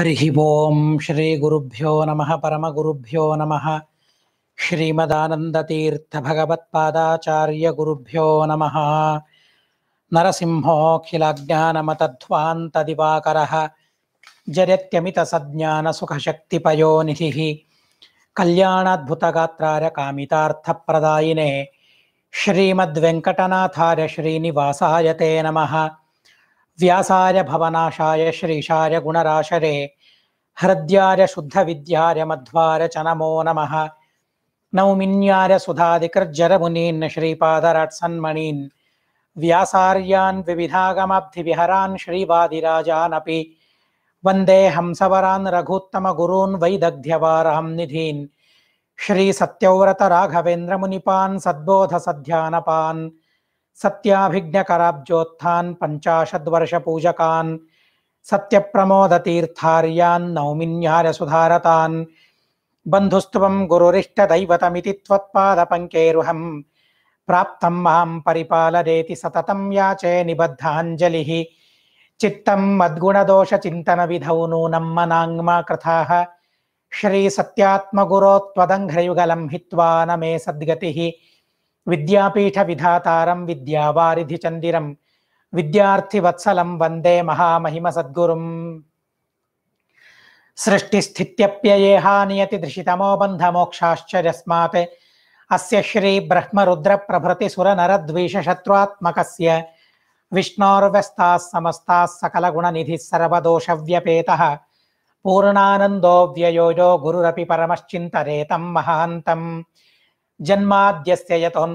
హరి ఓం శ్రీ గురుభ్యో నమ పరమగురుభ్యో నమ శ్రీమదానందతీర్థభగవత్పాదాచార్య గురుభ్యో నమ నరసింహోऽఖిలజ్ఞానమతధ్వాन्तదివాకర జరత్యమితసజ్ఞానసుఖశక్తిపయోనిధిः కళ్యాణాద్భుతగాత్రాయ కామితార్థప్రదాయినే శ్రీమద్వెంకటనాథాయ శ్రీనివాసాయ తే నమః వ్యాసాయ భవనాశాయ శ్రీశాయ గుణరాశరే హృద్యాయ శుద్ధ విద్యాయ మధ్వాయ చ నమో నమ నౌమిన్యాయ సుధాదికర్జరమునీన్ శ్రీపాదరట్సన్మణీన్ వ్యాసార్యాన్ వివిధాగమాబ్ధి విహరాన్ శ్రీవాదిరాజానపి వందే హంసవరాన్ రఘుత్తమ గురూన్ వైదగ్ధ్యవారహం నిధీన్ శ్రీ సత్యవ్రత రాఘవేంద్ర మునిపాన్ సద్బోధ సధ్యానపాన్ సత్యాభిజ్ఞకరాబ్జోత్థాన్ పంచాశద్వర్ష పూజకాన్ సత్యప్రమోదతీర్థార్యాన్ నౌమిన్యార సుధారతాన్ బంధుస్త్వం గురురిష్టదైవతమితి త్వత్పాదపంకేరుహం ప్రాప్తం మాం పరిపాలరేతి సతతం యాచే నిబద్ధాంజలి చిత్తం మద్గుణదోష చింతన విధౌ నూనం మనాంగ్మా కృథాః శ్రీ సత్యాత్మగురోత్వదంఘ్రయుగలం హిత్వా న మే సద్గతి విద్యాపీఠ విధాతారం విద్యావారిధి చందిరం విద్యార్థివత్సలం వందే మహామహిమ సద్గురుం సృష్టిస్థిత్యప్యయేహా నియతి దృశితమో బంధమోక్షాశ్చర్యస్మాత్ అస్య శ్రీ బ్రహ్మరుద్ర ప్రభృతి సురనరద్వేష శత్రుత్మకస్య విష్ణోర్వ్యస్తాः సమస్తాः సకలగుణనిధిः సర్వదోషవ్యపేతः పూర్ణానందో వ్యయోజో గురురపి పరమశ్చింతరేతం మహాంతం జన్మాద్యస్య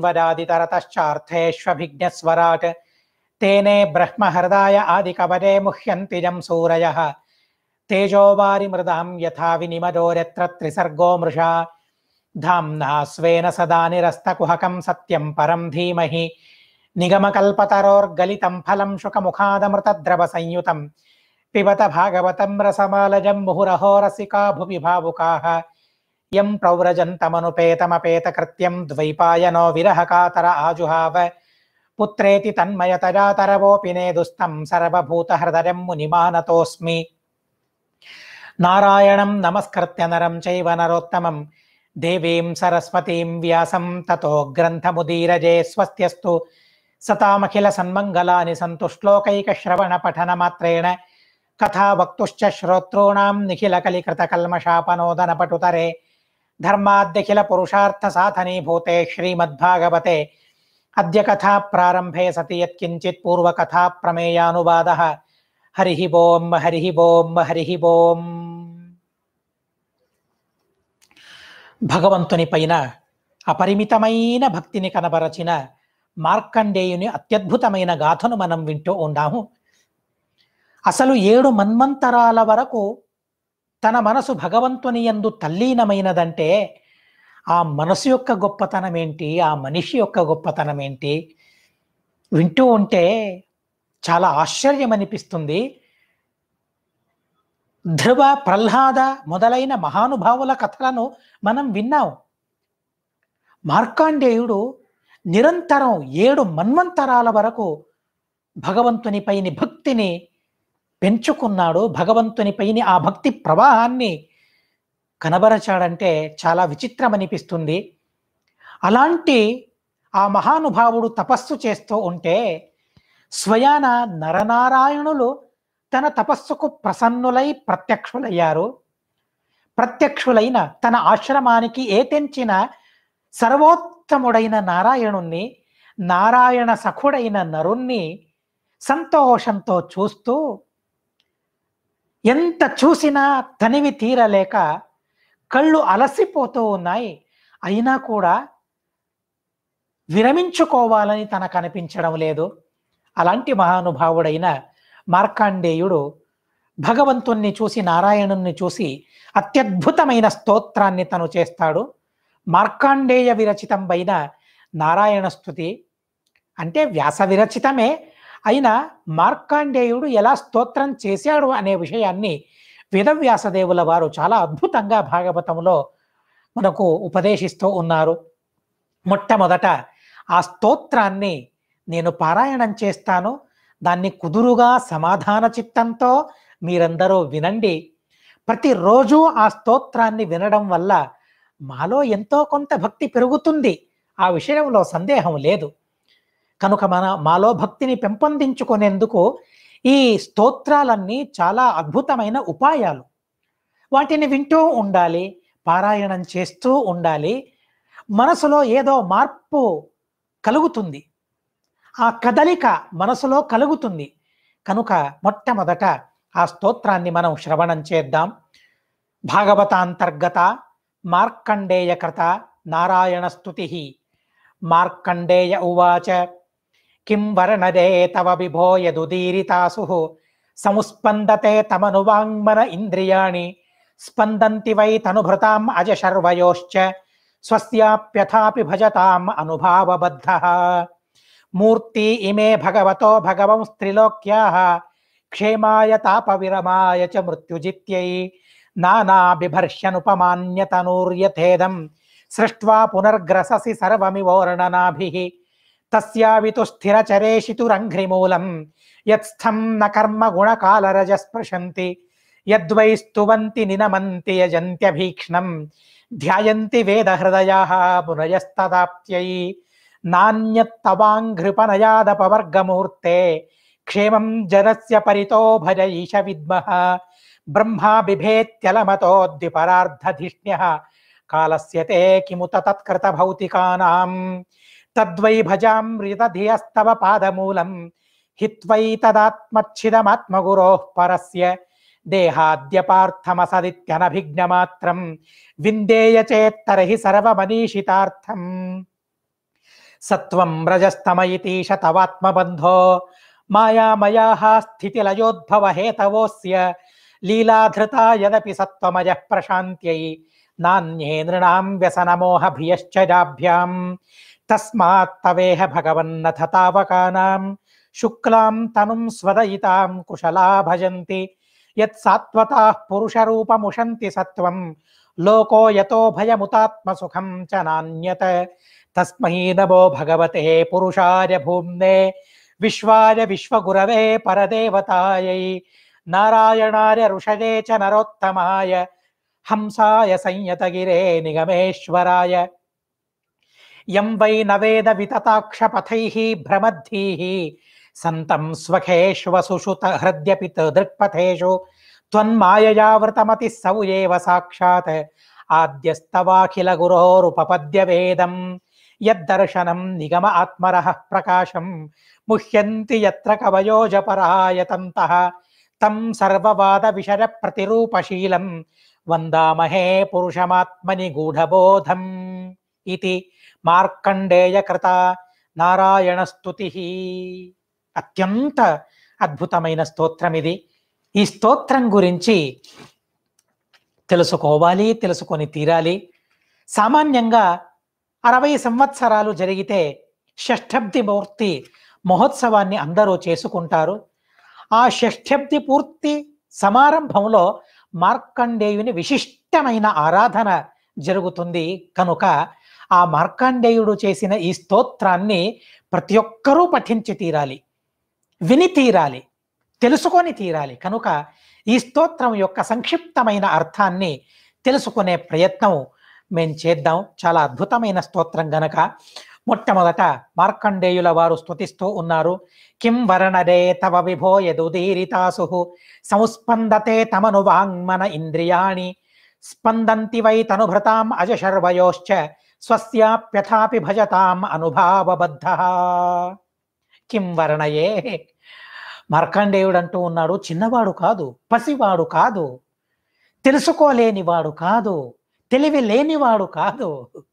యతోన్వరాదితరతశ్చార్థేష్వభిజ్ఞస్వరాట్ తేనే బ్రహ్మహృదాయ ఆదికవరే ముహ్యంతి జం సూరయः తేజోవారి మృదాం యథా వినిమజోరత్ర త్రిసర్గో మృషా ధామ్నా స్వేన సదా నిరస్తకుహకం సత్యం పరం ధీమహి నిగమకల్పతరోర్గలితం ఫలం శుకముఖాదమృతద్రవ సంయుతం పిబత భాగవతం రసమాలజం ముహురహో రసికా భువి భావుకాः యం ప్రవ్రజन्तमनुपेतमपेतकृत्यं ద్వైపాయనో విరహకాతర ఆజుహావ పుత్రేతి తన్మయతజాతరవోపి నేదుస్తం సర్వభూతహృదయం మునిమానతోస్మి నారాయణం నమస్కృత్య నరం చైవ నరోత్తమం దేవీం సరస్వతీం వ్యాసం తతో గ్రంథముదీరజే స్వస్త్యస్తు సతామఖిల సన్మంగళాని సంతు శ్లోకైక శ్రవణ పఠన మాత్రేణ కథా వక్తుశ్చ శ్రోతॄణాం నిఖిల కలికృత కల్మషాపనోదన పటుతరే ధర్మాద్యఖిల పురుషార్థ సాధనీభూతే శ్రీమద్భాగవతే అద్య కథా ప్రారంభే సతి యత్కించిత్ పూర్వకథా ప్రమేయానువాద హరి ఓం హరి ఓం హరి ఓం భగవంతుని పైన అపరిమితమైన భక్తిని కనబరచిన మార్కండేయుని అత్యద్భుతమైన గాథను మనం వింటూ ఉన్నాము అసలు ఏడు మన్వంతరాల వరకు తన మనసు భగవంతుని యందు తల్లీనమైనదంటే ఆ మనసు యొక్క గొప్పతనం ఏంటి ఆ మనిషి యొక్క గొప్పతనం ఏంటి వింటూ ఉంటే చాలా ఆశ్చర్యం అనిపిస్తుంది ధ్రువ ప్రహ్లాద మొదలైన మహానుభావుల కథలను మనం విన్నాం మార్కాండేయుడు నిరంతరం ఏడు మన్వంతరాల వరకు భగవంతునిపైని భక్తిని పెంచుకున్నాడు భగవంతునిపైని ఆ భక్తి ప్రవాహాన్ని కనబరచాడంటే చాలా విచిత్రం అనిపిస్తుంది అలాంటి ఆ మహానుభావుడు తపస్సు చేస్తూ ఉంటే స్వయాన నరనారాయణులు తన తపస్సుకు ప్రసన్నులై ప్రత్యక్షులయ్యారు ప్రత్యక్షులైన తన ఆశ్రమానికి ఏ తెంచిన సర్వోత్తముడైన నారాయణుణ్ణి నారాయణ సఖుడైన నరుణ్ణి సంతోషంతో చూస్తూ ఎంత చూసినా తనివి తీరలేక కళ్ళు అలసిపోతూ ఉన్నాయి అయినా కూడా విరమించుకోవాలని తనకు అనిపించడం లేదు అలాంటి మహానుభావుడైన మార్కాండేయుడు భగవంతుణ్ణి చూసి నారాయణుణ్ణి చూసి అత్యద్భుతమైన స్తోత్రాన్ని తను చేస్తాడు మార్కాండేయ విరచితం పైన నారాయణ స్థుతి అంటే వ్యాస విరచితమే అయినా మార్కాండేయుడు ఎలా స్తోత్రం చేశాడు అనే విషయాన్ని వేదవ్యాసదేవుల వారు చాలా అద్భుతంగా భాగవతంలో మనకు ఉపదేశిస్తూ ఉన్నారు మొట్టమొదట ఆ స్తోత్రాన్ని నేను పారాయణం చేస్తాను దాన్ని కుదురుగా సమాధాన చిత్తంతో మీరందరూ వినండి ప్రతిరోజు ఆ స్తోత్రాన్ని వినడం వల్ల మాలో ఎంతో కొంత భక్తి పెరుగుతుంది ఆ విషయంలో సందేహం లేదు కనుక మన మాలో భక్తిని పెంపొందించుకునేందుకు ఈ స్తోత్రాలన్నీ చాలా అద్భుతమైన ఉపాయాలు వాటిని వింటూ ఉండాలి పారాయణం చేస్తూ ఉండాలి మనసులో ఏదో మార్పు కలుగుతుంది ఆ కదలిక మనసులో కలుగుతుంది కనుక మొట్టమొదట ఆ స్తోత్రాన్ని మనం శ్రవణం చేద్దాం భాగవతాంతర్గత మార్కండేయకృత నారాయణ స్తుతి మార్కండేయ ఉవాచ కిం వర్ణదే తవ విభో యదుదీరితాసు సముస్పందతే తమనువాంగ్మన ఇంద్రియాణి స్పందంతి వై తనుభృతాం అజ శర్వయోశ్చ స్వస్యాప్యథాపి భజతాం అనుభావబద్ధ మూర్తి ఇమే భగవతో భగవం స్త్రిలోక్యా క్షేమాయ తాపవిరమాయ చ మృత్యుజిత్యై నానాబిభర్ష్యనుపమాన్యతనూర్యథేదం సృష్ట్వా పునర్గ్రససి సర్వమివోర్ణనాభిః తస్యావితు స్థిరచరేషితురంఘ్రిమూలం యత్స్థం న కర్మ గుణకాలరజస్పృశంతి యద్వై స్తువంతి నినమంతి యజంత్యభీక్ష్ణం ధ్యాయంతి వేదహృదయాः పునయస్తదాప్త్యై నాణ్యత్తవాంఘృపనయాదపవర్గమూర్తే క్షేమం జనస్య పరితో భజ ఈశ విద్మః బ్రహ్మా బిభేత్యలమతోద్విపరార్ధధిష్ణ్యः కాలస్య తే కిముత తత్కృత భౌతికానాం తద్వై భజామృతధియస్తవ పాదమూలం హిత్వై తదాత్మచ్చిదమాత్మగురోః పరస్య దేహాద్యపార్థమసదిత్యనభిజ్ఞమాత్రం విందేయ చేత్తర్హి సర్వమనీషితార్థం సత్వం రజస్తమ ఇతీశ తవాత్మబంధో మాయామయాः స్థితిలయోద్భవ హేతవోస్య లీలాధృతా యదపి సత్వమయ ప్రశాంత్యై నాణ్యే నృణాం వ్యసనమోహభియశ్చ జాభ్యాం తస్మాత్ తవేహ భగవన్నథ తావకానాం శుక్లాం తనుం స్వదయితాం కుశలా భజంతి యత్ సాత్వతాః పురుషరూపముషంతి సత్వం లోకో యతో భయముతాత్మసుఖం చ నాణ్యత తస్మై నమో భగవతే పురుషాయ భూమ్నే విశ్వాయ విశ్వగురవే పరదేవతాయై నారాయణాయ ఋషయే చ నరోత్తమాయ హంసాయ సంయతగిరే నిగమేశ్వరాయ యం వై నవేద వితతాక్షపథైః భ్రమద్ధీః సంతం స్వఖేష్వసుషుత హృద్యపి దృక్పథేషు త్వన్మాయయావృతమతి సౌ ఏవ సాక్షాత్ ఆద్యస్తవాఖిల గురోరుపపద్య వేదం యద్దర్శనం నిగమ ఆత్మరః ప్రకాశం ముహ్యంతి యత్ర కవయో జపరాయతంతః తం సర్వవాద విషయ ప్రతిరూపశీలం వందామహే పురుషమాత్మని గూఢబోధం ఇది మార్కండేయ కృత నారాయణ స్తుతి అత్యంత అద్భుతమైన స్తోత్రం ఇది ఈ స్తోత్రం గురించి తెలుసుకోవాలి తెలుసుకొని తీరాలి సామాన్యంగా అరవై సంవత్సరాలు జరిగితే షష్ఠబ్ది మూర్తి మహోత్సవాన్ని అందరూ చేసుకుంటారు ఆ షష్ఠబ్ది పూర్తి సమారంభంలో మార్కండేయుని విశిష్టమైన ఆరాధన జరుగుతుంది కనుక ఆ మార్కండేయుడు చేసిన ఈ స్తోత్రాన్ని ప్రతి ఒక్కరూ పఠించి తీరాలి విని తీరాలి తెలుసుకొని తీరాలి కనుక ఈ స్తోత్రం యొక్క సంక్షిప్తమైన అర్థాన్ని తెలుసుకునే ప్రయత్నం మేము చేద్దాం చాలా అద్భుతమైన స్తోత్రం గనక మొట్టమొదట మార్కండేయుల వారు స్తుతిస్తూ ఉన్నారు కిం వర్ణదే తవ విభో యదుదీరితాసు సంస్పందతే తమను వాంగ్మన ఇంద్రియాణి స్పందంతి వై తనుభృతాం అజశర్వయోశ్చ స్వస్యాప్యథాపి భజతాం అనుభావబద్ధ కిం వర్ణయే మార్కండేయుడు అంటూ ఉన్నాడు చిన్నవాడు కాదు పసివాడు కాదు తెలుసుకోలేనివాడు కాదు తెలివి లేనివాడు కాదు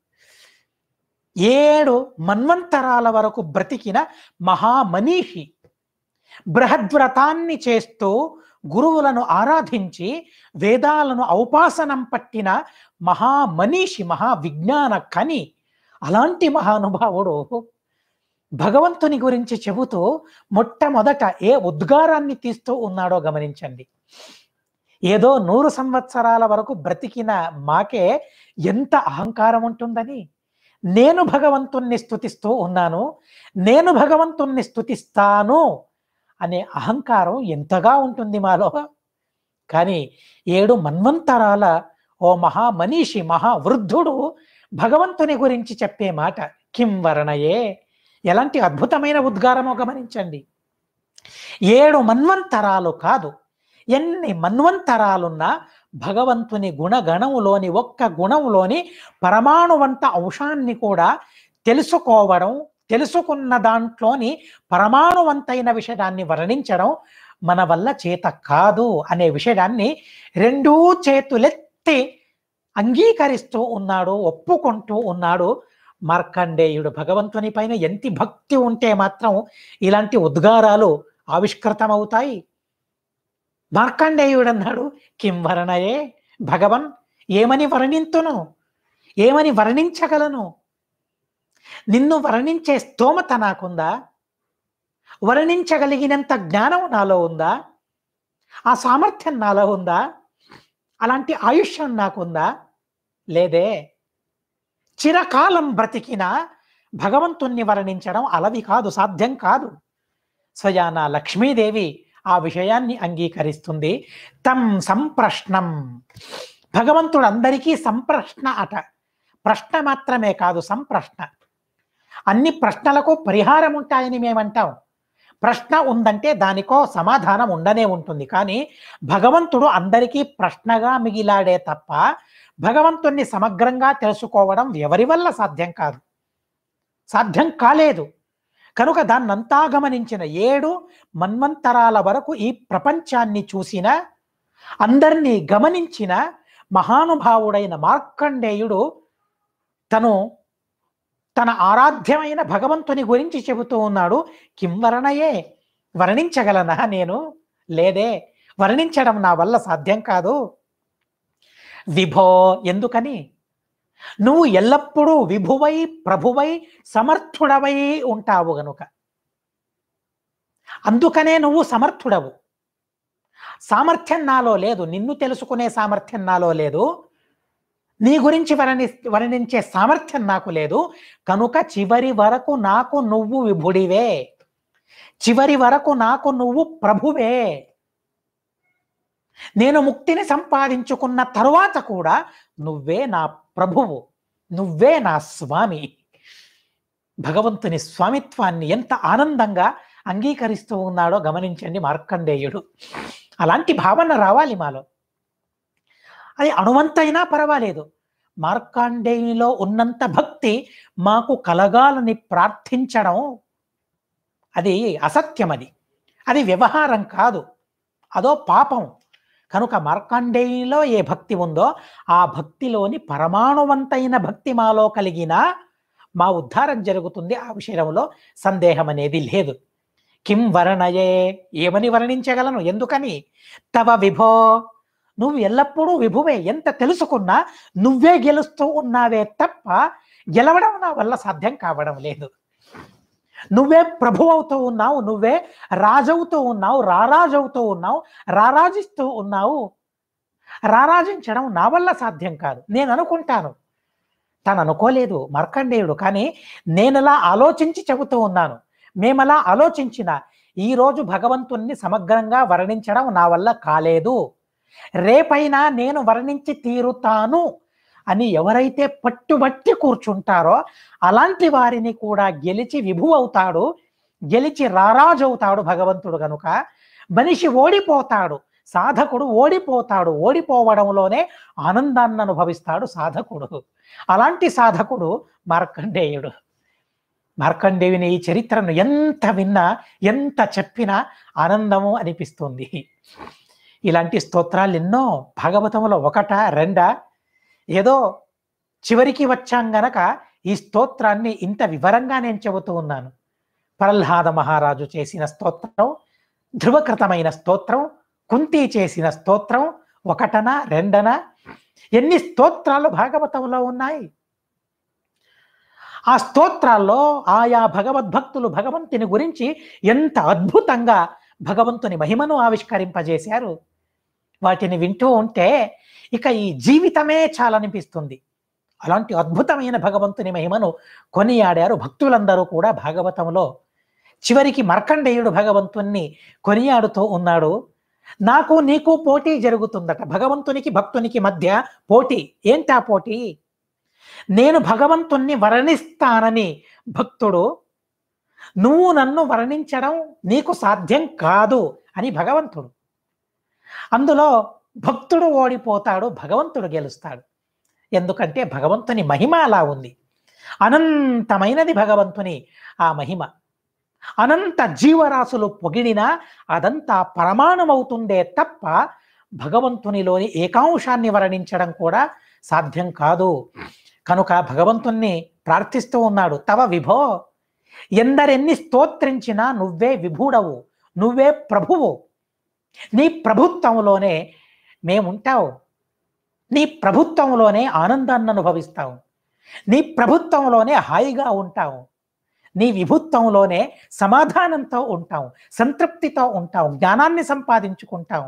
ఏడు మన్వంతరాల వరకు బ్రతికిన మహామనీషి బృహద్వ్రతాన్ని చేస్తూ గురువులను ఆరాధించి వేదాలను ఔపాసనం పట్టిన మహామనీషి మహావిజ్ఞాన కని అలాంటి మహానుభావుడు భగవంతుని గురించి చెబుతూ మొట్టమొదట ఏ ఉద్గారాన్ని తీస్తూ ఉన్నాడో గమనించండి ఏదో నూరు సంవత్సరాల వరకు బ్రతికిన మాకే ఎంత అహంకారం ఉంటుందని నేను భగవంతుణ్ణి స్తుతిస్తూ ఉన్నాను నేను భగవంతుణ్ణి స్తుతిస్తాను అనే అహంకారం ఎంతగా ఉంటుంది మాలో కానీ ఏడు మన్వంతరాల ఓ మహా మనీషి మహా వృద్ధుడు భగవంతుని గురించి చెప్పే మాట కిం వర్ణయే ఎలాంటి అద్భుతమైన ఉద్గారమో గమనించండి ఏడు మన్వంతరాలు కాదు ఎన్ని మన్వంతరాలున్నా భగవంతుని గుణగణములోని ఒక్క గుణములోని పరమాణువంత అంశాన్ని కూడా తెలుసుకోవడం తెలుసుకున్న దాంట్లోని పరమాణువంతైన విషయాన్ని వర్ణించడం మన వల్ల చేత కాదు అనే విషయాన్ని రెండూ చేతులెత్తి అంగీకరిస్తూ ఉన్నాడు ఒప్పుకుంటూ ఉన్నాడు మార్కండేయుడు భగవంతుని పైన ఎంత భక్తి ఉంటే మాత్రం ఇలాంటి ఉద్గారాలు ఆవిష్కృతమవుతాయి మార్కండేయుడు అన్నాడు కిం వర్ణయే భగవన్ ఏమని వర్ణింతును ఏమని వర్ణించగలను నిన్ను వర్ణించే స్తోమత నాకుందా వర్ణించగలిగినంత జ్ఞానం నాలో ఉందా ఆ సామర్థ్యం నాలో ఉందా అలాంటి ఆయుష్యం నాకుందా లేదే చిరకాలం బ్రతికిన భగవంతుణ్ణి వర్ణించడం అలవి కాదు సాధ్యం కాదు స్వయాన లక్ష్మీదేవి ఆ విషయాన్ని అంగీకరిస్తుంది తం సంప్రశ్నం భగవంతుడు అందరికీ సంప్రశ్న అట ప్రశ్న మాత్రమే కాదు సంప్రశ్న అన్ని ప్రశ్నలకు పరిహారం ఉంటాయని మేమంటాం ప్రశ్న ఉందంటే దానికో సమాధానం ఉండనే ఉంటుంది కానీ భగవంతుడు అందరికీ ప్రశ్నగా మిగిలాడే తప్ప భగవంతుణ్ణి సమగ్రంగా తెలుసుకోవడం ఎవరి వల్ల సాధ్యం కాదు సాధ్యం కాలేదు కనుక దాన్నంతా గమనించిన ఏడు మన్వంతరాల వరకు ఈ ప్రపంచాన్ని చూసిన అందరినీ గమనించిన మహానుభావుడైన మార్కండేయుడు తను తన ఆరాధ్యమైన భగవంతుని గురించి చెబుతూ ఉన్నాడు కిం వర్ణయే వర్ణించగలనా నేను లేదే వర్ణించడం నా వల్ల సాధ్యం కాదు విభో ఎందుకని నువ్వు ఎల్లప్పుడూ విభువై ప్రభువై సమర్థుడవై ఉంటావు గనుక అందుకనే నువ్వు సమర్థుడవు సామర్థ్యం నాలో లేదు నిన్ను తెలుసుకునే సామర్థ్యం నాలో లేదు నీ గురించి వర్ణి వర్ణించే సామర్థ్యం నాకు లేదు కనుక చివరి వరకు నాకు నువ్వు విభుడివే చివరి వరకు నాకు నువ్వు ప్రభువే నేను ముక్తిని సంపాదించుకున్న తరువాత కూడా నువ్వే నా ప్రభువు నువ్వే నా స్వామి భగవంతుని స్వామిత్వాన్ని ఎంత ఆనందంగా అంగీకరిస్తూ ఉన్నాడో గమనించండి మార్కండేయుడు అలాంటి భావన రావాలి మాలో అది అణువంతైనా పర్వాలేదు మార్కాండేయునిలో ఉన్నంత భక్తి మాకు కలగాలని ప్రార్థించడం అది అసత్యం అది అది వ్యవహారం కాదు అదో పాపం కనుక మార్కాండేయునిలో ఏ భక్తి ఉందో ఆ భక్తిలోని పరమాణువంతైన భక్తి మాలో కలిగిన మా ఉద్ధారం జరుగుతుంది ఆ విషయంలో సందేహం అనేది లేదు కిం వర్ణయే ఏమని వర్ణించగలను ఎందుకని తవ విభో నువ్వు ఎల్లప్పుడూ విభువే ఎంత తెలుసుకున్నా నువ్వే గెలుస్తూ ఉన్నావే తప్ప గెలవడం నా వల్ల సాధ్యం కావడం లేదు నువ్వే ప్రభు అవుతూ ఉన్నావు నువ్వే రాజవుతూ ఉన్నావు రారాజవుతూ ఉన్నావు రారాజిస్తూ ఉన్నావు రారాజించడం నా వల్ల సాధ్యం కాదు నేను అనుకుంటాను తను అనుకోలేదు మార్కండేయుడు కానీ నేనలా ఆలోచించి చెబుతూ ఉన్నాను మేమలా ఆలోచించిన ఈరోజు భగవంతుణ్ణి సమగ్రంగా వర్ణించడం నా వల్ల కాలేదు రేపైనా నేను వర్ణించి తీరుతాను అని ఎవరైతే పట్టుబట్టి కూర్చుంటారో అలాంటి వారిని కూడా గెలిచి విభు అవుతాడు గెలిచి రారాజు అవుతాడు భగవంతుడు కనుక మనిషి ఓడిపోతాడు సాధకుడు ఓడిపోతాడు ఓడిపోవడంలోనే ఆనందాన్ని అనుభవిస్తాడు సాధకుడు అలాంటి సాధకుడు మార్కండేయుడు మార్కండేయుని ఈ చరిత్రను ఎంత విన్నా ఎంత చెప్పినా ఆనందము అనిపిస్తుంది ఇలాంటి స్తోత్రాలు ఎన్నో భాగవతంలో ఒకట రెండా ఏదో చివరికి వచ్చాం గనక ఈ స్తోత్రాన్ని ఇంత వివరంగా నేను చెబుతూ ఉన్నాను ప్రహ్లాద మహారాజు చేసిన స్తోత్రం ధృవకృతమైన స్తోత్రం కుంతి చేసిన స్తోత్రం ఒకటన రెండన ఎన్ని స్తోత్రాలు భాగవతంలో ఉన్నాయి ఆ స్తోత్రాల్లో ఆయా భగవద్భక్తులు భగవంతుని గురించి ఎంత అద్భుతంగా భగవంతుని మహిమను ఆవిష్కరింపజేశారు వాటిని వింటూ ఉంటే ఇక ఈ జీవితమే చాలనిపిస్తుంది అలాంటి అద్భుతమైన భగవంతుని మహిమను కొనియాడారు భక్తులందరూ కూడా భాగవతంలో చివరికి మార్కండేయుడు భగవంతుణ్ణి కొనియాడుతూ ఉన్నాడు నాకు నీకు పోటీ జరుగుతుందట భగవంతునికి భక్తునికి మధ్య పోటీ ఏంటా పోటీ నేను భగవంతుణ్ణి వర్ణిస్తానని భక్తుడు నువ్వు నన్ను వర్ణించడం నీకు సాధ్యం కాదు అని భగవంతుడు అందులో భక్తుడు ఓడిపోతాడు భగవంతుడు గెలుస్తాడు ఎందుకంటే భగవంతుని మహిమ అలా ఉంది అనంతమైనది భగవంతుని ఆ మహిమ అనంత జీవరాశులు పొగిడినా అదంతా పరమాణమవుతుందే తప్ప భగవంతునిలోని ఏకాంశాన్ని వర్ణించడం కూడా సాధ్యం కాదు కనుక భగవంతుణ్ణి ప్రార్థిస్తూ ఉన్నాడు తవ విభో ఎందరెన్ని స్తోత్రించినా నువ్వే విభుడవు నువ్వే ప్రభువు నీ ప్రభుత్వంలోనే మేముంటావు నీ ప్రభుత్వంలోనే ఆనందాన్ని అనుభవిస్తావు నీ ప్రభుత్వంలోనే హాయిగా ఉంటావు నీ విభుత్వంలోనే సమాధానంతో ఉంటాం సంతృప్తితో ఉంటాం జ్ఞానాన్ని సంపాదించుకుంటాం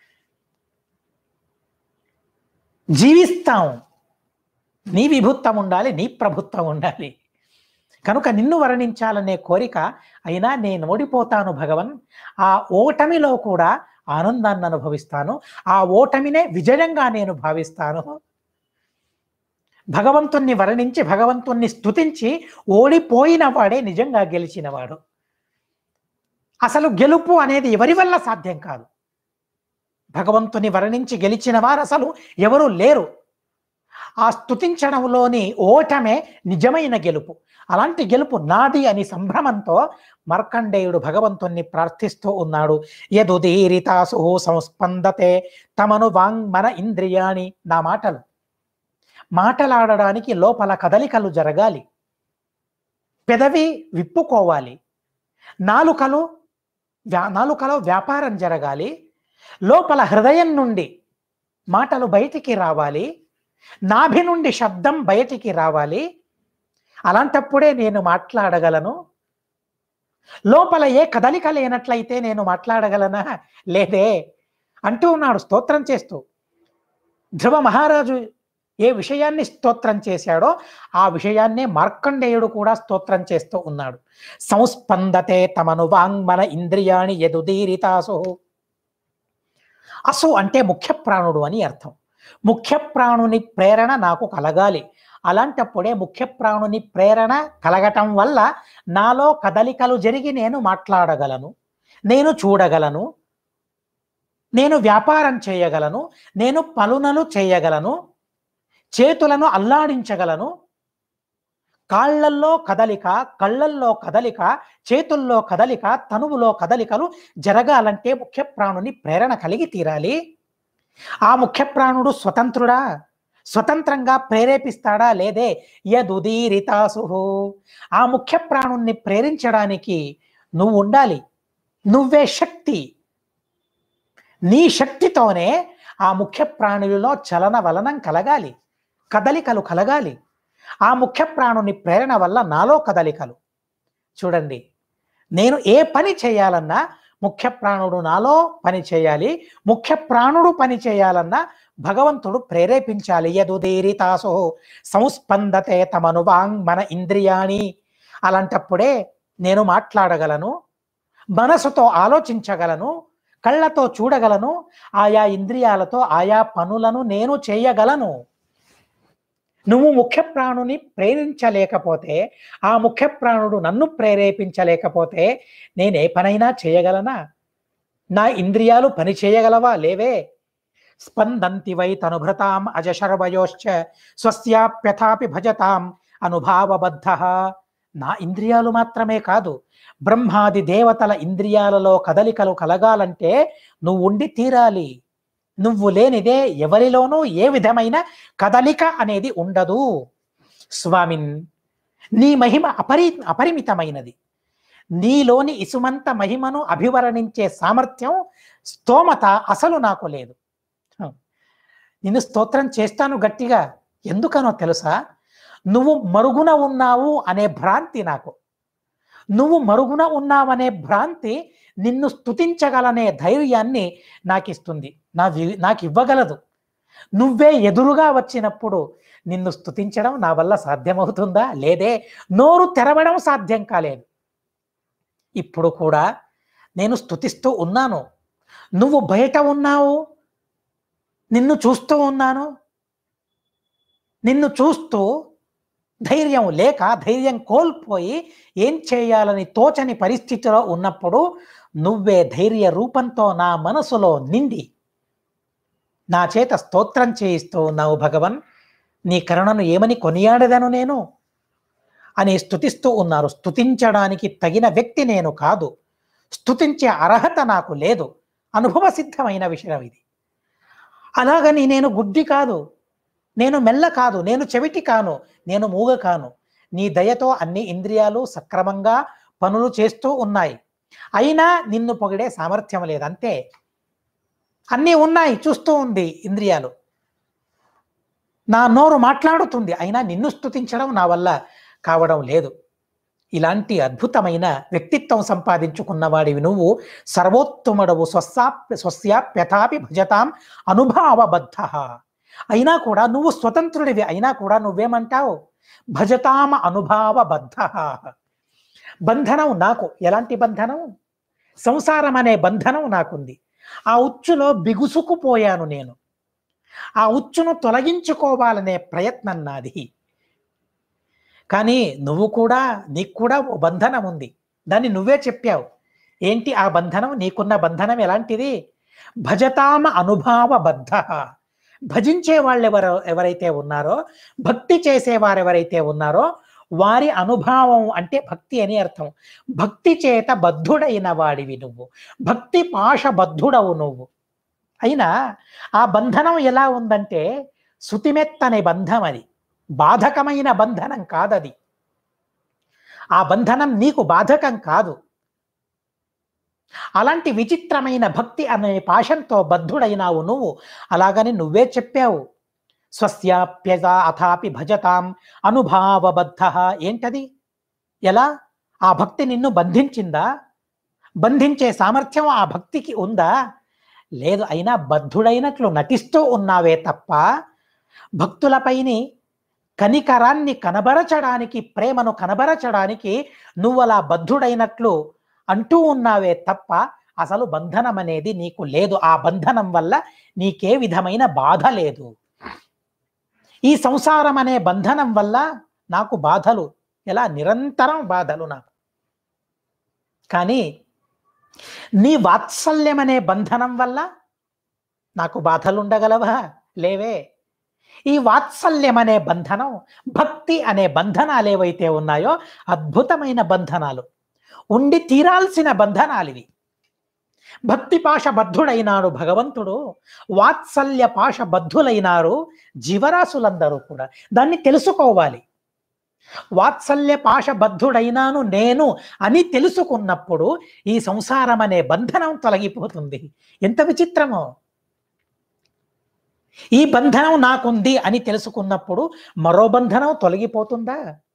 జీవిస్తాం నీ విభుత్వం ఉండాలి నీ ప్రభుత్వం ఉండాలి కనుక నిన్ను వర్ణించాలనే కోరిక అయినా నేను ఓడిపోతాను భగవన్ ఆ ఓటమిలో కూడా ఆనందాన్ని అనుభవిస్తాను ఆ ఓటమినే విజయంగా నేను భావిస్తాను భగవంతుణ్ణి వర్ణించి భగవంతుణ్ణి స్తుతించి ఓడిపోయిన వాడే నిజంగా గెలిచినవాడు అసలు గెలుపు అనేది ఎవరి వల్ల సాధ్యం కాదు భగవంతుని వర్ణించి గెలిచిన వారు అసలు ఎవరు లేరు ఆ స్తుతించడంలోని ఓటమే నిజమైన గెలుపు అలాంటి గెలుపు నాది అని సంభ్రమంతో మార్కండేయుడు భగవంతుణ్ణి ప్రార్థిస్తూ ఉన్నాడు యదుదీరితాసు సంస్పందతే తమను వాంగ్మన ఇంద్రియాణి నా మాటలు మాటలాడడానికి లోపల కదలికలు జరగాలి పెదవి విప్పుకోవాలి నాలుకలు వ్యా నాలుకలో వ్యాపారం జరగాలి లోపల హృదయం నుండి మాటలు బయటికి రావాలి నాభి నుండి శబ్దం బయటికి రావాలి అలాంటప్పుడే నేను మాట్లాడగలను లోపల ఏ కదలిక లేనట్లయితే నేను మాట్లాడగలనా లేదే అంటూ ఉన్నాడు స్తోత్రం చేస్తూ ధ్రువ మహారాజు ఏ విషయాన్ని స్తోత్రం చేశాడో ఆ విషయాన్నే మార్కండేయుడు కూడా స్తోత్రం చేస్తూ ఉన్నాడు సంస్పందతే తమను వాంగ్మన ఇంద్రియాణి ఎదుదీరితాసు అసు అంటే ముఖ్య ప్రాణుడు అని అర్థం ముఖ్య ప్రాణుని ప్రేరణ నాకు కలగాలి అలాంటప్పుడే ముఖ్య ప్రాణుని ప్రేరణ కలగటం వల్ల నాలో కదలికలు జరిగి నేను మాట్లాడగలను నేను చూడగలను నేను వ్యాపారం చేయగలను నేను పలునలు చేయగలను చేతులను అల్లాడించగలను కాళ్ళల్లో కదలిక కళ్ళల్లో కదలిక చేతుల్లో కదలిక తనువులో కదలికలు జరగాలంటే ముఖ్య ప్రాణుని ప్రేరణ కలిగి తీరాలి ఆ ముఖ్య ప్రాణుడు స్వతంత్రుడా స్వతంత్రంగా ప్రేరేపిస్తాడా లేదే యదుదీరితాసు ఆ ముఖ్య ప్రాణుణ్ణి ప్రేరించడానికి నువ్వు ఉండాలి నువ్వే శక్తి నీ శక్తితోనే ఆ ముఖ్య ప్రాణులలో చలన వలనం కలగాలి కదలికలు కలగాలి ఆ ముఖ్య ప్రాణుని ప్రేరణ వల్ల నాలో కదలికలు చూడండి నేను ఏ పని చేయాలన్నా ముఖ్య ప్రాణుడు నాలో పని చేయాలి ముఖ్య ప్రాణుడు పని చేయాలన్నా భగవంతుడు ప్రేరేపించాలి యదుదీరితాసో సంస్పందతే తమను వాంగ్ మన ఇంద్రియాణి అలాంటప్పుడే నేను మాట్లాడగలను మనసుతో ఆలోచించగలను కళ్ళతో చూడగలను ఆయా ఇంద్రియాలతో ఆయా పనులను నేను చేయగలను నువ్వు ముఖ్య ప్రాణుని ప్రేరించలేకపోతే ఆ ముఖ్య ప్రాణుడు నన్ను ప్రేరేపించలేకపోతే నేను ఏ పనైనా చేయగలనా నా ఇంద్రియాలు పని చేయగలవా లేవే స్పందంతి వై తనుభృతాం అజశర్వయోశ్చ స్వస్యాప్యథాపి భజతాం అనుభావబద్ధ నా ఇంద్రియాలు మాత్రమే కాదు బ్రహ్మాది దేవతల ఇంద్రియాలలో కదలికలు కలగాలంటే నువ్వు ఉండి తీరాలి నువ్వు లేనిదే ఎవరిలోనూ ఏ విధమైన కదలిక అనేది ఉండదు స్వామిన్ నీ మహిమ అపరి అపరిమితమైనది నీలోని ఇసుమంత మహిమను అభివర్ణించే సామర్థ్యం స్తోమత అసలు నాకు లేదు నిన్ను స్తోత్రం చేస్తాను గట్టిగా ఎందుకనో తెలుసా నువ్వు మరుగున ఉన్నావు అనే భ్రాంతి నాకు నువ్వు మరుగున ఉన్నావనే భ్రాంతి నిన్ను స్తుతించగలనే ధైర్యాన్ని నాకు ఇస్తుంది నా వి- నాకు ఇవ్వగలదు నువ్వే ఎదురుగా వచ్చినప్పుడు నిన్ను స్తుతించడం నా వల్ల సాధ్యమవుతుందా లేదే నోరు తెరవడం సాధ్యం కాలేదు ఇప్పుడు కూడా నేను స్తుతిస్తూ ఉన్నాను నువ్వు బయట ఉన్నావు నిన్ను చూస్తూ ఉన్నాను నిన్ను చూస్తూ ధైర్యం లేక ధైర్యం కోల్పోయి ఏం చేయాలని తోచని పరిస్థితిలో ఉన్నప్పుడు నువ్వే ధైర్య రూపంతో నా మనసులో నిండి నా చేత స్తోత్రం చేయిస్తూ ఉన్నావు భగవన్ నీ కరుణను ఏమని కొనియాడదను నేను అని స్తుతిస్తూ ఉన్నారు స్తుతించడానికి తగిన వ్యక్తి నేను కాదు స్తుతించే అర్హత నాకు లేదు అనుభవ సిద్ధమైన విషయం ఇది అలాగని నేను గుడ్డి కాదు నేను మెల్ల కాదు నేను చెవిటి కాను నేను మూగ కాను నీ దయతో అన్ని ఇంద్రియాలు సక్రమంగా పనులు చేస్తూ ఉన్నాయి అయినా నిన్ను పొగిడే సామర్థ్యం లేదు అంతే అన్నీ ఉన్నాయి చూస్తూ ఉంది ఇంద్రియాలు నా నోరు మాట్లాడుతుంది అయినా నిన్ను స్తుతించడం నా వల్ల కావడం లేదు ఇలాంటి అద్భుతమైన వ్యక్తిత్వం సంపాదించుకున్నవాడివి నువ్వు సర్వోత్తముడవు స్వస్సాప్య స్వస్యాప్యథాపి భజతాం అనుభావబద్ధ అయినా కూడా నువ్వు స్వతంత్రుడివి అయినా కూడా నువ్వేమంటావు భజతామ అనుభావబద్ధ బంధనం నాకు ఎలాంటి బంధనం సంసారం అనే బంధనం నాకుంది ఆ ఉచ్చులో బిగుసుకుపోయాను నేను ఆ ఉచ్చును తొలగించుకోవాలనే ప్రయత్నం నాది కానీ నువ్వు కూడా నీకు కూడా ఓ బంధనం ఉంది దాన్ని నువ్వే చెప్పావు ఏంటి ఆ బంధనం నీకున్న బంధనం ఎలాంటిది భజతామ అనుభావబద్ధ భజించే వాళ్ళు ఎవరు ఎవరైతే ఉన్నారో భక్తి చేసేవారు ఎవరైతే ఉన్నారో వారి అనుభావం అంటే భక్తి అని అర్థం భక్తి చేత బద్ధుడైన వాడివి నువ్వు భక్తి పాశ బద్ధుడవు నువ్వు అయినా ఆ బంధనం ఎలా ఉందంటే శుతిమెత్తనే బంధం అది బాధకమైన బంధనం కాదది ఆ బంధనం నీకు బాధకం కాదు అలాంటి విచిత్రమైన భక్తి అనే పాశంతో బద్ధుడైనావు నువ్వు అలాగని నువ్వే చెప్పావు స్వస్యాప్యజ అథాపి భజతాం అనుభావబద్ధ ఏంటది ఎలా ఆ భక్తి నిన్ను బంధించిందా బంధించే సామర్థ్యం ఆ భక్తికి ఉందా లేదు అయినా బద్ధుడైనట్లు నటిస్తూ ఉన్నావే తప్ప భక్తులపైని కనికరాన్ని కనబరచడానికి ప్రేమను కనబరచడానికి నువ్వు అలా బద్ధుడైనట్లు అంటూ ఉన్నావే తప్ప అసలు బంధనం అనేది నీకు లేదు ఆ బంధనం వల్ల నీకే విధమైన బాధ లేదు ఈ సంసారం అనే బంధనం వల్ల నాకు బాధలు ఎలా నిరంతరం బాధలు నాకు కానీ నీ వాత్సల్యం అనే బంధనం వల్ల నాకు బాధలు ఉండగలవా లేవే ఈ వాత్సల్యం అనే బంధనం భక్తి అనే బంధనాలు ఏవైతే ఉన్నాయో అద్భుతమైన బంధనాలు ఉండి తీరాల్సిన బంధనాలు ఇవి భక్తి పాశ బద్ధుడైనాడు భగవంతుడు వాత్సల్య పాశ బద్ధులైనారు జీవరాశులందరూ కూడా దాన్ని తెలుసుకోవాలి వాత్సల్య పాశ బద్ధుడైనాను నేను అని తెలుసుకున్నప్పుడు ఈ సంసారం అనే బంధనం తొలగిపోతుంది ఎంత విచిత్రమో ఈ బంధనం నాకుంది అని తెలుసుకున్నప్పుడు మరో బంధనం తొలగిపోతుందా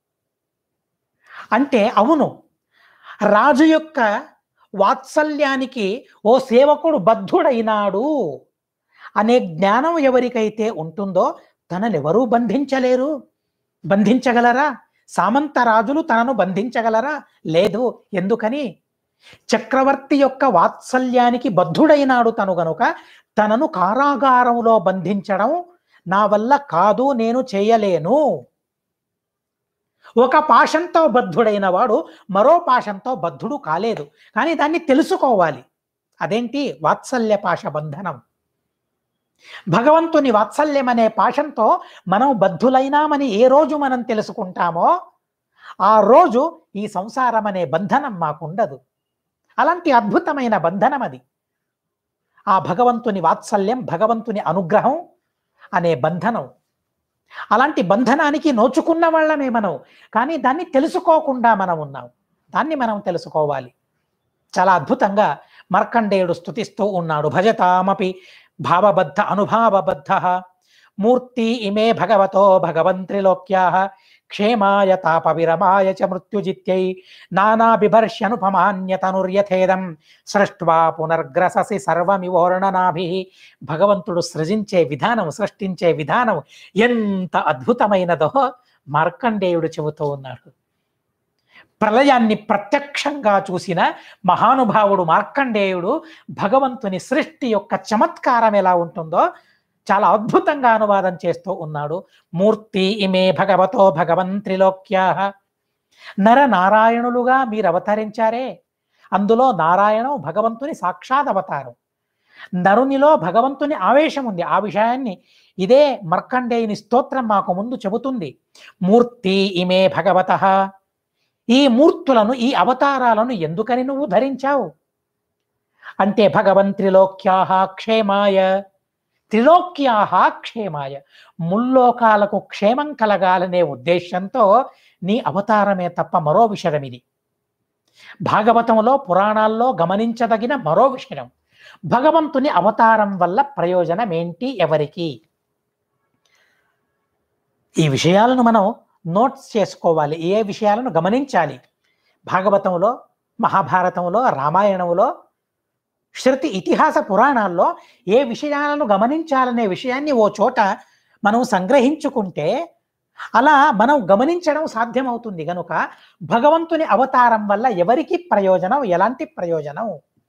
అంటే అవును రాజు యొక్క వాత్సల్యానికి ఓ సేవకుడు బద్ధుడైనాడు అనే జ్ఞానం ఎవరికైతే ఉంటుందో తనను ఎవరూ బంధించలేరు బంధించగలరా సామంత రాజులు తనను బంధించగలరా లేదు ఎందుకని చక్రవర్తి యొక్క వాత్సల్యానికి బద్ధుడైనాడు తను గనుక తనను కారాగారంలో బంధించడం నా వల్ల కాదు నేను చేయలేను ఒక పాశంతో బద్ధుడైన వాడు మరో పాశంతో బద్ధుడు కాలేదు కానీ దాన్ని తెలుసుకోవాలి అదేంటి వాత్సల్య పాశ బంధనం భగవంతుని వాత్సల్యం అనే పాశంతో మనం బద్ధులైనామని ఏ రోజు మనం తెలుసుకుంటామో ఆ రోజు ఈ సంసారం అనే బంధనం మాకుండదు అలాంటి అద్భుతమైన బంధనం అది ఆ భగవంతుని వాత్సల్యం భగవంతుని అనుగ్రహం అనే బంధనం అలాంటి బంధనానికి నోచుకున్న వాళ్ళమే మనం కానీ దాన్ని తెలుసుకోకుండా మనం ఉన్నాం దాన్ని మనం తెలుసుకోవాలి చాలా అద్భుతంగా మార్కండేయుడు స్తుతిస్తూ ఉన్నాడు భజతామపి భావబద్ధ అనుభావబద్ధ మూర్తి ఇమే భగవతో భగవంత్రిలోక్యా క్షేమాయ తాప విరమాయ చ మృత్యుజిత్యై నానాబిభర్ష్యనుపమాన్యతనుర్యథేదం సృష్ట్వా పునర్గ్రససి సర్వమివోర్ణనాభి భగవంతుడు సృజించే విధానం సృష్టించే విధానం ఎంత అద్భుతమైనదో మార్కండేయుడు చెబుతూ ఉన్నాడు ప్రళయాన్ని ప్రత్యక్షంగా చూసిన మహానుభావుడు మార్కండేయుడు భగవంతుని సృష్టి యొక్క చమత్కారం ఎలా ఉంటుందో చాలా అద్భుతంగా అనువాదం చేస్తూ ఉన్నాడు మూర్తి ఇమే భగవతో భగవన్ త్రిలోక్యా నర నారాయణులుగా మీరు అవతరించారే అందులో నారాయణం భగవంతుని సాక్షాత్ అవతారం నరునిలో భగవంతుని ఆవేశం ఉంది ఆ విషయాన్ని ఇదే మార్కండేయుని స్తోత్రం మాకు ముందు చెబుతుంది మూర్తి ఇమే భగవత ఈ మూర్తులను ఈ అవతారాలను ఎందుకని నువ్వు ధరించావు అంటే భగవన్ త్రిలోక్యాహ క్షేమాయ త్రిలోక్యాహ క్షేమాయ ముల్లోకాలకు క్షేమం కలగాలనే ఉద్దేశంతో నీ అవతారమే తప్ప మరో విషయం ఇది భాగవతంలో పురాణాల్లో గమనించదగిన మరో విషయం భగవంతుని అవతారం వల్ల ప్రయోజనం ఏంటి ఎవరికి ఈ విషయాలను మనం నోట్స్ చేసుకోవాలి ఏ విషయాలను గమనించాలి భాగవతంలో మహాభారతంలో రామాయణంలో శృతి ఇతిహాస పురాణాల్లో ఏ విషయాలను గమనించాలనే విషయాన్ని ఓ చోట మనం సంగ్రహించుకుంటే అలా మనం గమనించడం సాధ్యమవుతుంది గనుక భగవంతుని అవతారం వల్ల ఎవరికి ప్రయోజనం ఎలాంటి ప్రయోజనం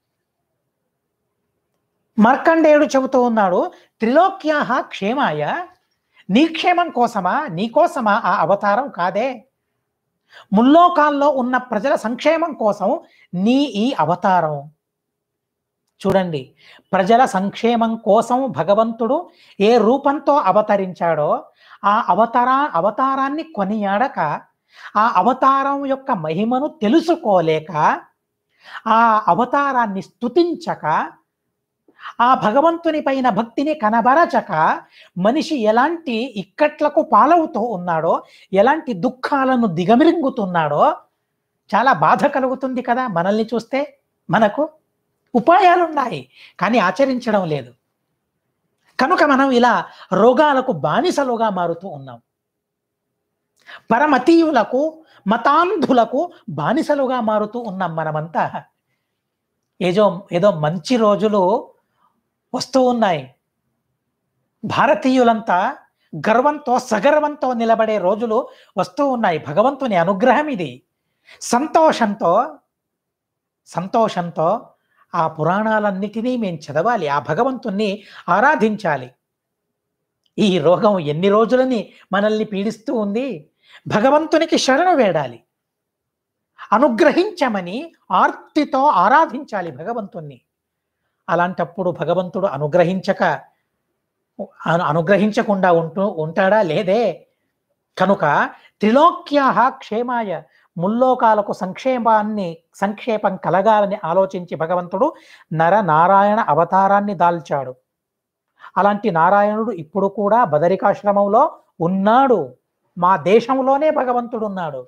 మార్కండేయుడు చెబుతూ ఉన్నాడు త్రిలోక్యాహ క్షేమాయ నీ క్షేమం కోసమా నీ కోసమా ఆ అవతారం కాదే ముల్లోకాల్లో ఉన్న ప్రజల సంక్షేమం కోసం నీ ఈ అవతారం చూడండి ప్రజల సంక్షేమం కోసం భగవంతుడు ఏ రూపంతో అవతరించాడో ఆ అవతారా అవతారాన్ని కొనియాడక ఆ అవతారం యొక్క మహిమను తెలుసుకోలేక ఆ అవతారాన్ని స్తుతించక ఆ భగవంతుని పైన భక్తిని కనబరచక మనిషి ఎలాంటి ఇక్కట్లకు పాలవుతూ ఉన్నాడో ఎలాంటి దుఃఖాలను దిగమిరింగుతున్నాడో చాలా బాధ కలుగుతుంది కదా మనల్ని చూస్తే మనకు ఉపాయాలు ఉన్నాయి కానీ ఆచరించడం లేదు కనుక మనం ఇలా రోగాలకు బానిసలుగా మారుతూ ఉన్నాం పరమతీయులకు మతాంధులకు బానిసలుగా మారుతూ ఉన్నాం మనమంతా ఏదో ఏదో మంచి రోజులు వస్తూ ఉన్నాయి భారతీయులంతా గర్వంతో సగర్వంతో నిలబడే రోజులు వస్తూ ఉన్నాయి భగవంతుని అనుగ్రహం ఇది సంతోషంతో సంతోషంతో ఆ పురాణాలన్నిటినీ మేము చదవాలి ఆ భగవంతుణ్ణి ఆరాధించాలి ఈ రోగం ఎన్ని రోజులని మనల్ని పీడిస్తూ ఉంది భగవంతునికి శరణు వేడాలి అనుగ్రహించమని ఆర్తితో ఆరాధించాలి భగవంతుణ్ణి అలాంటప్పుడు భగవంతుడు అనుగ్రహించక అను- అనుగ్రహించకుండా ఉంటూ ఉంటాడా లేదే కనుక త్రిలోక్యాహ క్షేమాయ ముల్లోకాలకు సంక్షేమాన్ని సంక్షేపం కలగాలని ఆలోచించి భగవంతుడు నర నారాయణ అవతారాన్ని దాల్చాడు అలాంటి నారాయణుడు ఇప్పుడు కూడా బదరికాశ్రమంలో ఉన్నాడు మా దేశంలోనే భగవంతుడు ఉన్నాడు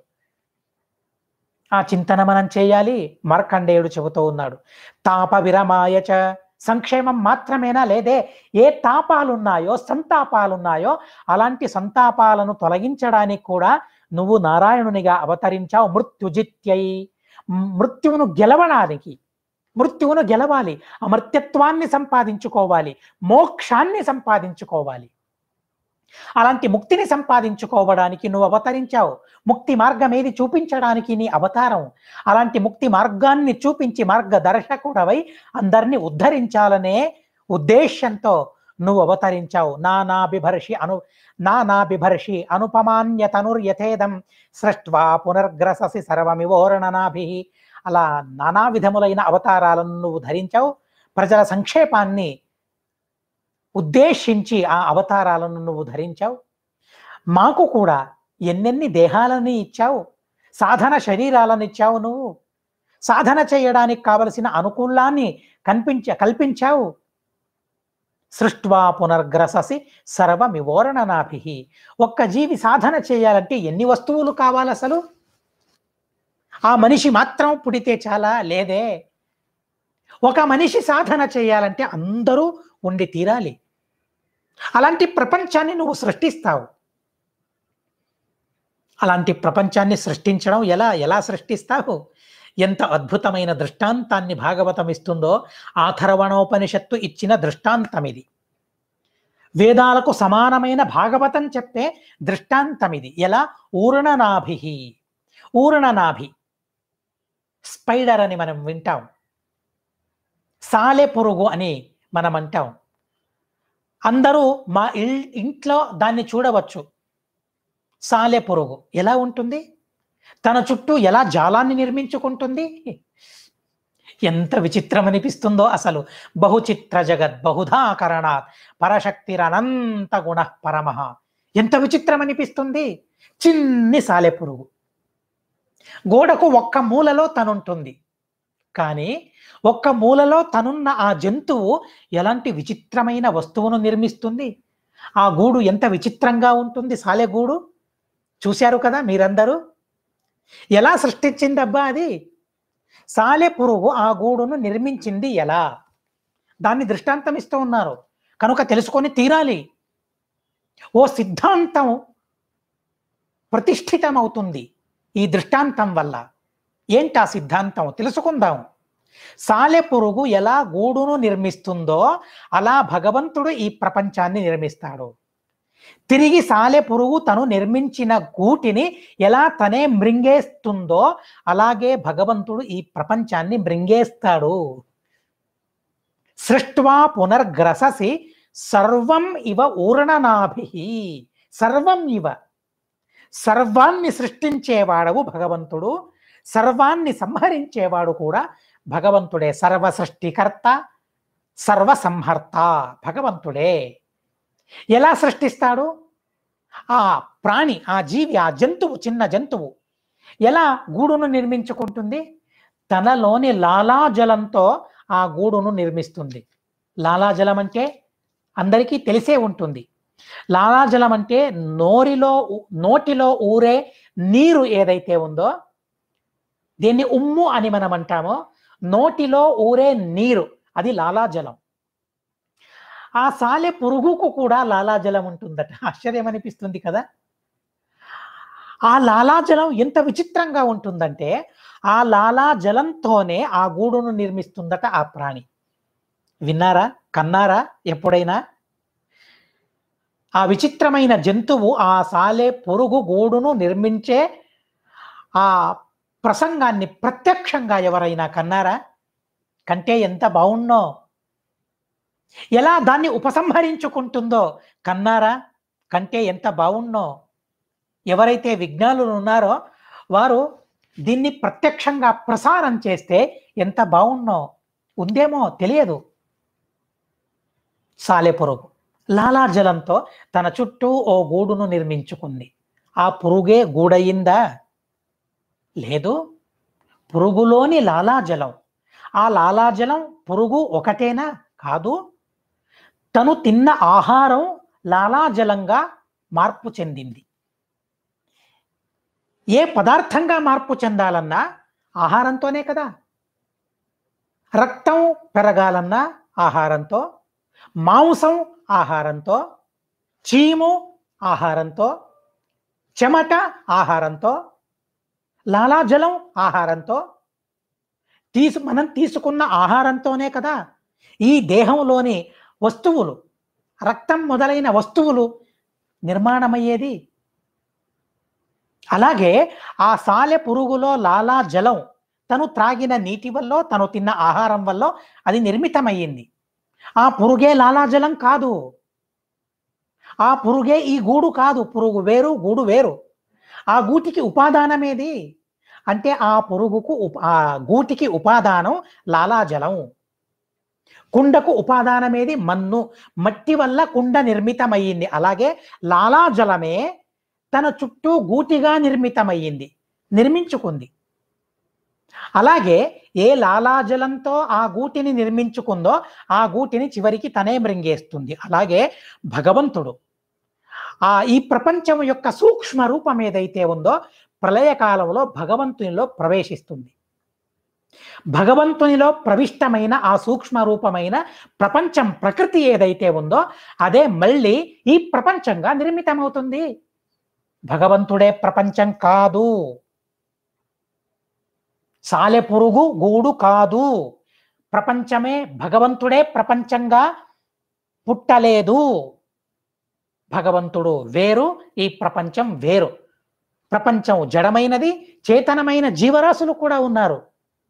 ఆ చింతన మనం చేయాలి మార్కండేయుడు చెబుతూ ఉన్నాడు తాప విరమాయచ సంక్షేమం మాత్రమేనా లేదే ఏ తాపాలున్నాయో సంతాపాలున్నాయో అలాంటి సంతాపాలను తొలగించడానికి కూడా నువ్వు నారాయణునిగా అవతరించావు మృత్యుజిత్యై మృత్యువును గెలవడానికి మృత్యువును గెలవాలి అమర్త్యత్వాన్ని సంపాదించుకోవాలి మోక్షాన్ని సంపాదించుకోవాలి అలాంటి ముక్తిని సంపాదించుకోవడానికి నువ్వు అవతరించావు ముక్తి మార్గం ఏది చూపించడానికి నీ అవతారం అలాంటి ముక్తి మార్గాన్ని చూపించి మార్గదర్శకుడవై అందరినీ ఉద్ధరించాలనే ఉద్దేశ్యంతో నువ్వు అవతరించావు నానా బిభర్షి అను నానా బిభర్షి అనుపమాన్య తనుర్యథేదం సృష్ట్వా పునర్గ్రససి సర్వమివోరణనాభి అలా నానా విధములైన అవతారాలను నువ్వు ధరించావు ప్రజల సంక్షేపాన్ని ఉద్దేశించి ఆ అవతారాలను నువ్వు ధరించావు మాకు కూడా ఎన్నెన్ని దేహాలని ఇచ్చావు సాధన శరీరాలను ఇచ్చావు నువ్వు సాధన చేయడానికి కావలసిన అనుకూలాన్ని కల్పించ కల్పించావు సృష్ట్వా పునర్గ్రససి సర్వమివోరణనాభి ఒక్క జీవి సాధన చేయాలంటే ఎన్ని వస్తువులు కావాలి అసలు ఆ మనిషి మాత్రం పుడితే చాలా లేదే ఒక మనిషి సాధన చేయాలంటే అందరూ ఉండి తీరాలి అలాంటి ప్రపంచాన్ని నువ్వు సృష్టిస్తావు అలాంటి ప్రపంచాన్ని సృష్టించడం ఎలా ఎలా సృష్టిస్తావు ఎంత అద్భుతమైన దృష్టాంతాన్ని భాగవతం ఇస్తుందో ఆథర్వణోపనిషత్తు ఇచ్చిన దృష్టాంతం ఇది వేదాలకు సమానమైన భాగవతం చెప్తే దృష్టాంతం ఇది ఎలా ఊర్ణనాభి ఊర్ణనాభి స్పైడర్ అని మనం వింటాం సాలె పురుగు అని మనం అంటాం అందరూ మా ఇల్ ఇంట్లో దాన్ని చూడవచ్చు సాలె పురుగు ఎలా ఉంటుంది తన చుట్టూ ఎలా జాలాన్ని నిర్మించుకుంటుంది ఎంత విచిత్రం అనిపిస్తుందో అసలు బహుచిత్ర జగత్ బహుధాకరణాత్ పరశక్తిరనంత గుణ పరమః ఎంత విచిత్రం అనిపిస్తుంది చిన్ని సాలె పురుగు గోడకు ఒక్క మూలలో తనుంటుంది కానీ ఒక్క మూలలో తనున్న ఆ జంతువు ఎలాంటి విచిత్రమైన వస్తువును నిర్మిస్తుంది ఆ గూడు ఎంత విచిత్రంగా ఉంటుంది సాలె గూడు చూశారు కదా మీరందరూ ఎలా సృష్టించిందబ్బా అది సాలె పురుగు ఆ గూడును నిర్మించింది ఎలా దాన్ని దృష్టాంతం ఇస్తూ ఉన్నారు కనుక తెలుసుకొని తీరాలి ఓ సిద్ధాంతం ప్రతిష్ఠితమవుతుంది ఈ దృష్టాంతం వల్ల ఏంటి ఆ సిద్ధాంతం తెలుసుకుందాం సాలె పురుగు ఎలా గూడును నిర్మిస్తుందో అలా భగవంతుడు ఈ ప్రపంచాన్ని నిర్మిస్తాడు తిరిగి సాలె పురుగు తను నిర్మించిన గూటిని ఎలా తనే మృంగేస్తుందో అలాగే భగవంతుడు ఈ ప్రపంచాన్ని మృంగేస్తాడు సృష్ట్వా పునర్గ్రససి సర్వం ఇవ ఊరణనాభి సర్వం ఇవ సర్వాన్ని సృష్టించేవాడవు భగవంతుడు సర్వాన్ని సంహరించేవాడు కూడా భగవంతుడే సర్వ సృష్టికర్త సర్వ సంహర్త భగవంతుడే ఎలా సృష్టిస్తాడు ఆ ప్రాణి ఆ జీవి ఆ జంతువు చిన్న జంతువు ఎలా గూడును నిర్మించుకుంటుంది తనలోని లాలాజలంతో ఆ గూడును నిర్మిస్తుంది లాలాజలం అంటే అందరికీ తెలిసే ఉంటుంది లాలాజలం అంటే నోరిలో ఊ- నోటిలో ఊరే నీరు ఏదైతే ఉందో దీన్ని ఉమ్ము అని మనం అంటామో నోటిలో ఊరే నీరు అది లాలాజలం ఆ సాలె పురుగుకు కూడా లాలాజలం ఉంటుందట ఆశ్చర్యం అనిపిస్తుంది కదా ఆ లాలాజలం ఎంత విచిత్రంగా ఉంటుందంటే ఆ లాలాజలంతోనే ఆ గూడును నిర్మిస్తుందట ఆ ప్రాణి విన్నారా కన్నారా ఎప్పుడైనా ఆ విచిత్రమైన జంతువు ఆ సాలె పురుగు గూడును నిర్మించే ఆ ప్రసంగాన్ని ప్రత్యక్షంగా ఎవరైనా కన్నారా కంటే ఎంత బాగున్నో ఎలా దాన్ని ఉపసంహరించుకుంటుందో కన్నారా కంటే ఎంత బాగున్నో ఎవరైతే విజ్ఞానులు ఉన్నారో వారు దీన్ని ప్రత్యక్షంగా ప్రసారం చేస్తే ఎంత బాగున్నో ఉందేమో తెలియదు సాలెపురుగు లాలాజలంతో తన చుట్టూ ఓ గూడును నిర్మించుకుంది ఆ పురుగే గూడయిందా లేదు పురుగులోని లాలాజలం ఆ లాలాజలం పురుగు ఒకటేనా కాదు తను తిన్న ఆహారం లాలాజలంగా మార్పు చెందింది ఏ పదార్థంగా మార్పు చెందాలన్నా ఆహారంతోనే కదా రక్తం పెరగాలన్నా ఆహారంతో మాంసం ఆహారంతో చీము ఆహారంతో చెమట ఆహారంతో లాలాజలం ఆహారంతో తీసు మనం తీసుకున్న ఆహారంతోనే కదా ఈ దేహంలోని వస్తువులు రక్తం మొదలైన వస్తువులు నిర్మాణమయ్యేది అలాగే ఆ సాలె పురుగులో లాలా జలం తను త్రాగిన నీటి వల్ల తను తిన్న ఆహారం వల్ల అది నిర్మితమయ్యింది ఆ పురుగే లాలాజలం కాదు ఆ పురుగే ఈ గూడు కాదు పురుగు వేరు గూడు వేరు ఆ గూటికి ఉపాదానమేది అంటే ఆ పురుగుకు ఉప- ఆ గూటికి ఉపాదానం లాలాజలం కుండకు ఉపాదానమేది మన్ను మట్టి వల్ల కుండ నిర్మితమయ్యింది అలాగే లాలాజలమే తన చుట్టూ గూటిగా నిర్మితమయ్యింది నిర్మించుకుంది అలాగే ఏ లాలాజలంతో ఆ గూటిని నిర్మించుకుందో ఆ గూటిని చివరికి తనే మృంగేస్తుంది అలాగే భగవంతుడు ఆ ఈ ప్రపంచం యొక్క సూక్ష్మ రూపం ఏదైతే ఉందో ప్రళయకాలంలో భగవంతునిలో ప్రవేశిస్తుంది భగవంతునిలో ప్రవిష్టమైన ఆ సూక్ష్మ రూపమైన ప్రపంచం ప్రకృతి ఏదైతే ఉందో అదే మళ్ళీ ఈ ప్రపంచంగా నిర్మితమవుతుంది భగవంతుడే ప్రపంచం కాదు సాలె పురుగు గూడు కాదు ప్రపంచమే భగవంతుడే ప్రపంచంగా పుట్టలేదు భగవంతుడు వేరు ఈ ప్రపంచం వేరు ప్రపంచం జడమైనది చేతనమైన జీవరాశులు కూడా ఉన్నారు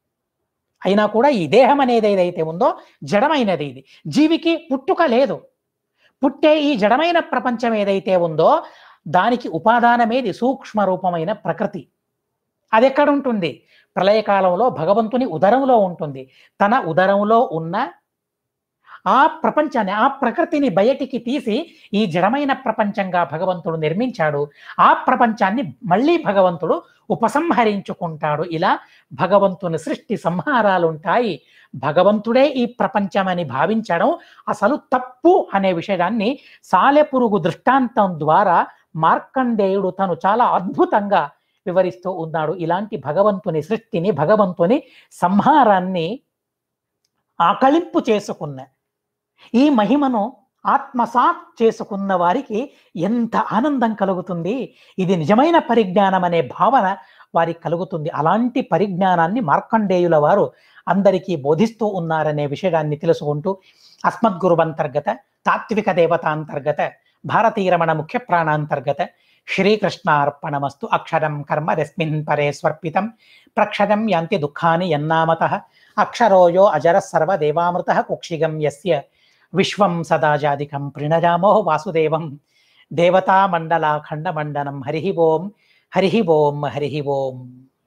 అయినా కూడా ఈ దేహం అనేది ఏదైతే ఉందో జడమైనది ఇది జీవికి పుట్టుక లేదు పుట్టే ఈ జడమైన ప్రపంచం ఏదైతే ఉందో దానికి ఉపాదానమేది సూక్ష్మ రూపమైన ప్రకృతి అది ఎక్కడ ఉంటుంది ప్రళయకాలంలో భగవంతుని ఉదరంలో ఉంటుంది తన ఉదరంలో ఉన్న ఆ ప్రపంచాన్ని ఆ ప్రకృతిని బయటికి తీసి ఈ జడమైన ప్రపంచంగా భగవంతుడు నిర్మించాడు ఆ ప్రపంచాన్ని మళ్ళీ భగవంతుడు ఉపసంహరించుకుంటాడు ఇలా భగవంతుని సృష్టి సంహారాలు ఉంటాయి భగవంతుడే ఈ ప్రపంచమని భావించడం అసలు తప్పు అనే విషయాన్ని సాలెపురుగు దృష్టాంతం ద్వారా మార్కండేయుడు తను చాలా అద్భుతంగా వివరిస్తూ ఉన్నాడు ఇలాంటి భగవంతుని సృష్టిని భగవంతుని సంహారాన్ని ఆకళింపు చేసుకున్న ఈ మహిమను ఆత్మసాత్ చేసుకున్న వారికి ఎంత ఆనందం కలుగుతుంది ఇది నిజమైన పరిజ్ఞానం అనే భావన వారికి కలుగుతుంది అలాంటి పరిజ్ఞానాన్ని మార్కండేయుల వారు అందరికీ బోధిస్తూ ఉన్నారనే విషయాన్ని తెలుసుకుంటూ అస్మద్గురువంతర్గత తాత్విక దేవతాంతర్గత భారతీరమణ ముఖ్య ప్రాణాంతర్గత శ్రీకృష్ణార్పణమస్తు అక్షరం కర్మ రస్మిన్ పరే స్వర్పితం ప్రక్షదం యాంతి దుఃఖాని యన్నామత అక్షరోయో అజర సర్వ దేవామృత కుక్షిగం యస్య విశ్వం సదాజాదికం ప్రణజామో వాసుదేవం దేవతామండలాఖండమండనం హరి ఓం హరి ఓం హరి ఓం